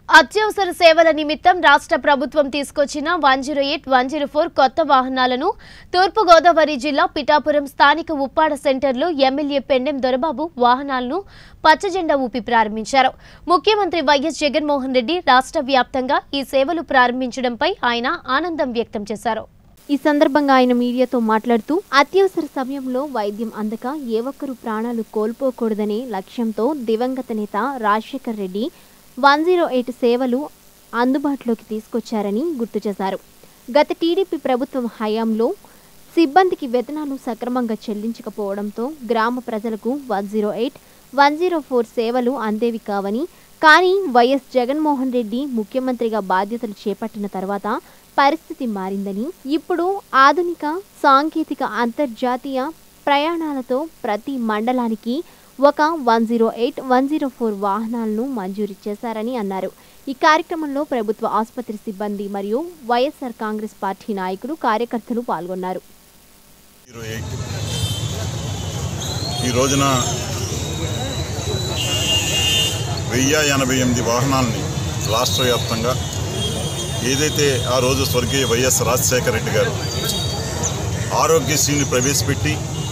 అత్యవసర సేవల నిమిత్తం రాష్ట్ర ప్రభుత్వం తీసుకొచ్చిన one zero eight one zero four కొత్త వాహనాలను తూర్పుగోదావరి జిల్లా పిఠాపురం స్థానిక ఉప్పాడ సెంటర్లో ఎమ్మెల్యే పెండెం దొరబాబు వాహనాలను పచ్చజెండా ఊపి ప్రారంభించారు ముఖ్యమంత్రి వైఎస్ జగన్మోహన్ రెడ్డి రాష్ట్ర వ్యాప్తంగా ఈ సేవలు ప్రారంభించడంపై ఆయన ఆనందం వ్యక్తం చేశారు ఈ సందర్భంగా ఆయన మీడియాతో మాట్లాడుతూ అత్యవసర సమయంలో వైద్యం అందక ఏ ఒక్కరూ ప్రాణాలు కోల్పోకూడదనే లక్ష్యంతో దివంగత నేత Rajasekhar Reddy one zero eight సేవలు అందుబాటులోకి తీసుకొచ్చారని గుర్తు చేశారు గత టీడీపీ ప్రభుత్వం హయాంలో సిబ్బందికి వేతనాలు సక్రమంగా చెల్లించకపోవడంతో గ్రామ ప్రజలకు one zero eight one zero four సేవలు అందేవి కావని కానీ వైఎస్ జగన్మోహన్ రెడ్డి ముఖ్యమంత్రిగా బాధ్యతలు చేపట్టిన తర్వాత పరిస్థితి మారిందని ఇప్పుడు ఆధునిక సాంకేతిక అంతర్జాతీయ ప్రయాణాలతో ప్రతి మండలానికి ఒక one zero eight one zero four వాహనాలను మంజూరు చేశారని అన్నారు ఈ కార్యక్రమంలో ప్రభుత్వ ఆసుపత్రి సిబ్బంది మరియు వైఎస్ఆర్ కాంగ్రెస్ పార్టీ నాయకులు కార్యకర్తలు పాల్గొన్నారు జీరో ఎయిట్ ఈ రోజున వెయ్యి ఎనభై ఎనిమిది వాహనాలని రాష్ట్ర వ్యాప్తంగా ఏదైతే ఆ రోజు స్వర్గీయ వైఎస్ రాజశేఖర రెడ్డి గారు ఆరోగ్యశ్రీని ప్రవేశపెట్టి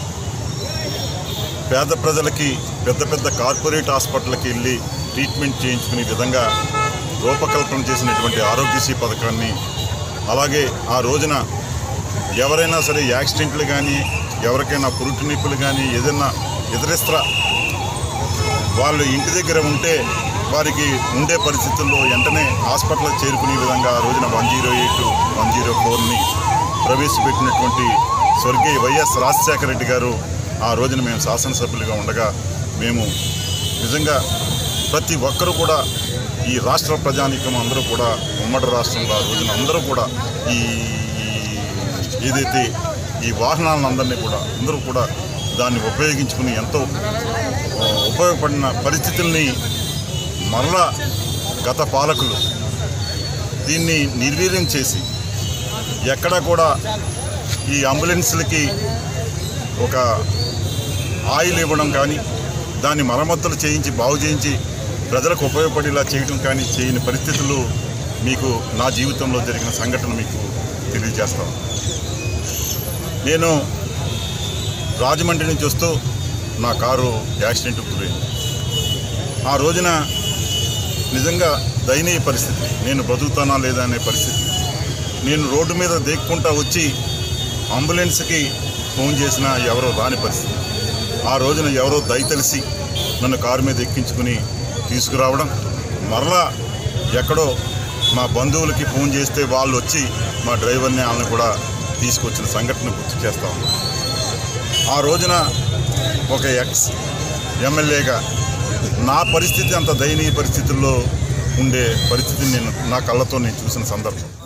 పేద ప్రజలకి పెద్ద పెద్ద కార్పొరేట్ హాస్పిటల్కి వెళ్ళి ట్రీట్మెంట్ చేయించుకునే విధంగా రూపకల్పన చేసినటువంటి ఆరోగ్యశ్రీ పథకాన్ని అలాగే ఆ రోజున ఎవరైనా సరే యాక్సిడెంట్లు కానీ ఎవరికైనా పురుటి నొప్పులు కానీ ఏదైనా ఇతరిస్త్ర వాళ్ళు ఇంటి దగ్గర ఉంటే వారికి ఉండే పరిస్థితుల్లో వెంటనే హాస్పిటల్ చేరుకునే విధంగా ఆ రోజున one zero eight one zero ఫోర్ని ప్రవేశపెట్టినటువంటి స్వర్గీయ వైఎస్ రాజశేఖర రెడ్డి గారు ఆ రోజున మేము శాసనసభ్యులుగా ఉండగా మేము నిజంగా ప్రతి ఒక్కరూ కూడా ఈ రాష్ట్ర ప్రజానీకం అందరూ కూడా ఉమ్మడి రాష్ట్రంలో ఆ రోజున అందరూ కూడా ఈ ఈ- ఏదైతే ఈ వాహనాలను అందరినీ కూడా అందరూ కూడా దాన్ని ఉపయోగించుకుని ఎంతో ఆ, ఉపయోగపడిన పరిస్థితుల్ని మరలా గత పాలకులు దీన్ని నిర్వీర్యం చేసి ఎక్కడా కూడా ఈ అంబులెన్స్లకి ఒక ఆయిల్ ఇవ్వడం కానీ దాన్ని మరమ్మతులు చేయించి బాగు చేయించి ప్రజలకు ఉపయోగపడేలా చేయడం కానీ చేయని పరిస్థితులు మీకు నా జీవితంలో జరిగిన సంఘటన మీకు తెలియజేస్తాను నేను రాజమండ్రి నుంచి వస్తూ నా కారు యాక్సిడెంట్ గురైంది ఆ రోజున నిజంగా దయనీయ పరిస్థితి నేను బ్రతుకుతానా లేదా అనే పరిస్థితి నేను రోడ్డు మీద దేక్కుంటా వచ్చి అంబులెన్స్కి ఫోన్ చేసినా ఎవరో రాని పరిస్థితి ఆ రోజున ఎవరో దయ తెలిసి నన్ను కారు మీద ఎక్కించుకుని తీసుకురావడం మరలా ఎక్కడో మా బంధువులకి ఫోన్ చేస్తే వాళ్ళు వచ్చి మా డ్రైవర్ని వాళ్ళని కూడా తీసుకొచ్చిన సంఘటన గుర్తు చేస్తా ఉన్నాం ఆ రోజున ఒక ఎక్స్ ఎమ్మెల్యేగా నా పరిస్థితి అంత దయనీయ పరిస్థితుల్లో ఉండే పరిస్థితిని నేను నా కళ్ళతో నేను చూసిన సందర్భం